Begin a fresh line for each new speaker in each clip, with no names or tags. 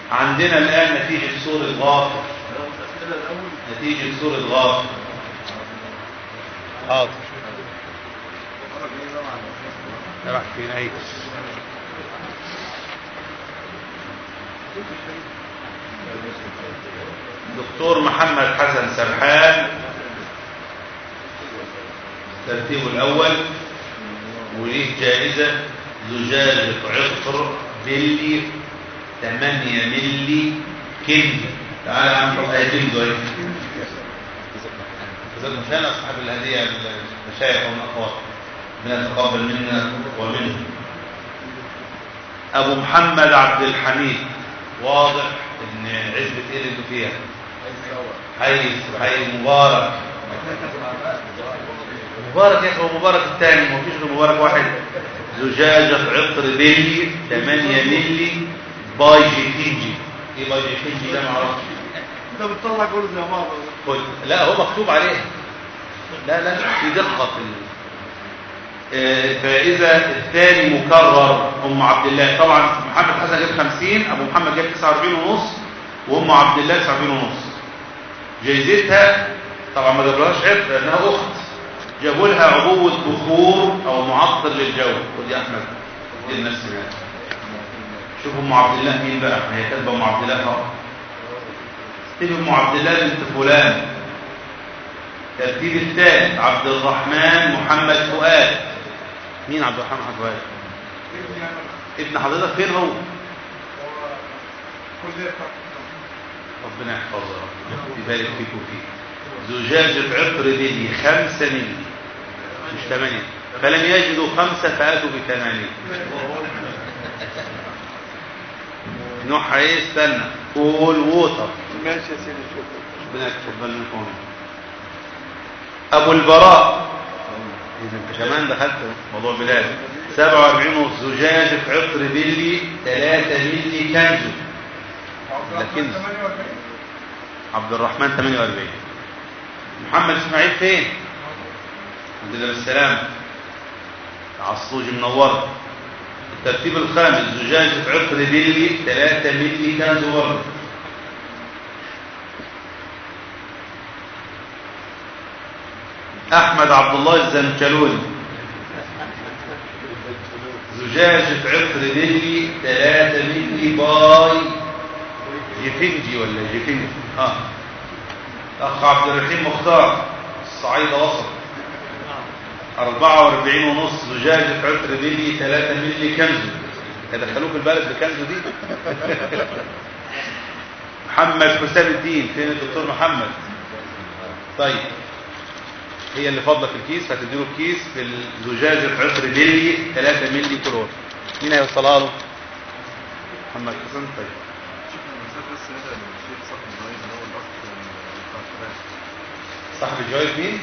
عندنا الآن نتيجة سورة غافر نتيجة سورة غافر حاضر راح فين ايه دكتور محمد حسن سرحان ترتيبه الأول وليه جائزة زجاجة عطر بلي 8 ملي كنز تعالى يا عم حط ايه كنز اهي جزاكم خير اصحاب الهديه المشايخ والاخوات ربنا يتقبل منا ومنهم ابو محمد عبد الحميد واضح ان عزبة ايه اللي انتوا فيها حي حي مبارك مبارك يا اخي مبارك الثاني ما فيش غير مبارك واحد زجاجة عطر بيلي 8 ملي باي جيتينجي ايه باي جيتينجي ده ما اعرفش
انت بتطلع كل زي بعض
قلت لا هو مكتوب عليه لا لا في دقة في ال... آه، فإذا الثاني مكرر أم عبد الله طبعا محمد حسن جاب 50 أبو محمد جاب 49 ونص وأم عبد الله 49 ونص جايزتها طبعا ما جابلهاش عرف لأنها أخت جابوا لها عبوة بخور أو معطر للجو خد يا أحمد دي الناس هناك شوف أم عبد الله مين بقى هي كاتبة أم عبد الله فقط تكتب أم عبد الله بنت فلان ترتيب الثالث عبد الرحمن محمد فؤاد مين عبد الرحمن محمد فؤاد ابن حضرتك فين هو
كلية
ربنا يحفظه يبارك فيك وفيك زجاجة عطر دلي خمسة ملي مش ثمانية فلم يجدوا خمسة فأتوا بثمانية نوح ايه استنى كول ووتر
ماشي يا سيدي شكرا
ربنا يتقبل منكم ابو البراء اذا انت كمان دخلت موضوع بلاد 47 ونص زجاجة عطر بيلي 3 ملي كنزو لكن عبد الرحمن 48 محمد اسماعيل فين عند الله بالسلام عصوج منور الترتيب الخامس زجاجة عطر بيلي 3 ملي كنزو برضه احمد عبد الله الزنكلوني زجاجة عطر دهلي 3 ملي باي جفنجي ولا جفنجي اه اخ عبد الرحيم مختار الصعيدة وسط 44 ونص زجاجة عطر دهلي 3 ملي كنزو هيدخلوك البلد بكنزو دي محمد حسام الدين فين الدكتور محمد طيب هي اللي فاضله في الكيس فهتديله الكيس في زجاجة عطر بيلي 3 ملي كلور مين هيوصلها له محمد حسن طيب صاحب الجوائز مين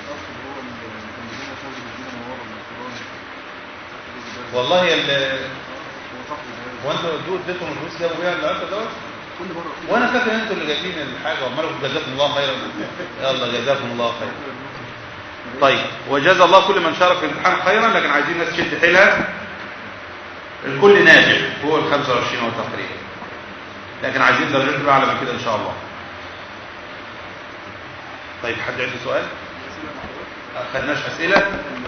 والله ال هو انتوا ادوا اديتهم الفلوس جابوا بيها العطر دوت وانا فاكر ان انتوا اللي جايبين الحاجه وعمالكم جزاكم الله خيرا يلا جزاكم الله خيرا طيب وجزا الله كل من شارك في الامتحان خيرا لكن عايزين الناس تشد حيلها الكل ناجح فوق ال 25 هو تقريبا لكن عايزين درجات تبقى اعلى من كده ان شاء الله طيب حد عنده سؤال اخذناش اسئله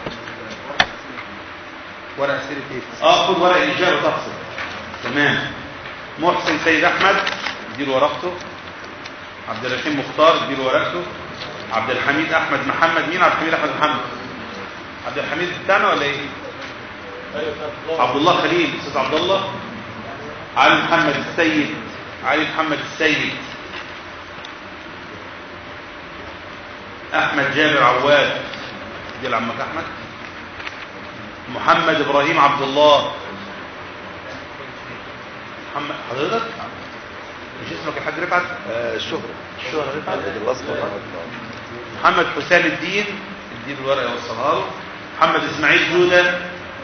ورق اسئله ايه اه خد ورق الاجابه تفصل تمام محسن سيد احمد اديله ورقته عبد الرحيم مختار اديله ورقته عبد الحميد احمد محمد مين عبد الحميد احمد محمد عبد الحميد بتاعنا ولا ايه عبد الله خليل استاذ عبد الله علي محمد السيد علي محمد السيد احمد جابر عواد دي لعمك احمد محمد ابراهيم عبد الله محمد حضرتك مش اسمك الحاج رفعت
الشهرة الشهرة رفعت الأصفر
محمد حسام الدين اديله الورقه يوصلها له محمد اسماعيل جوده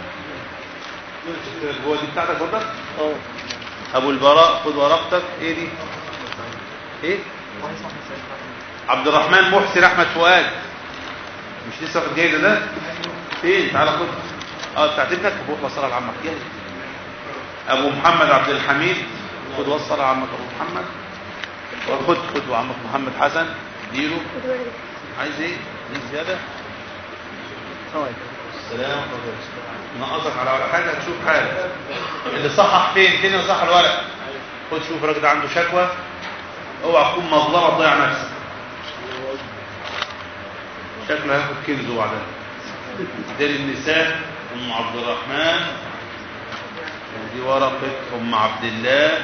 هو دي بتاعتك برضك
اه
ابو البراء خد ورقتك ايه دي ايه عبد الرحمن محسن احمد فؤاد مش لسه واخد جايزه ده فين تعالى خد اه بتاعت ابنك ابو وصلها لعمك يلا ابو محمد عبد الحميد خد وصل على عمك ابو محمد خد خد وعمك محمد حسن اديله عايز ايه عايز زياده السلام نقصك على ولا حاجه تشوف حاجه اللي صحح فين فين اللي صح الورق خد شوف الراجل ده عنده شكوى اوعى تكون مظلمه تضيع نفسك شكله هياخد كنزه بعدها ده للنساء ام عبد الرحمن ودي ورقه ام عبد الله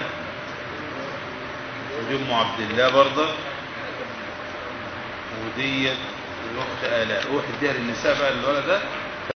ودي ام عبد الله برضه وديت الاخت الاء روح اديها للنساء بقى الولد ده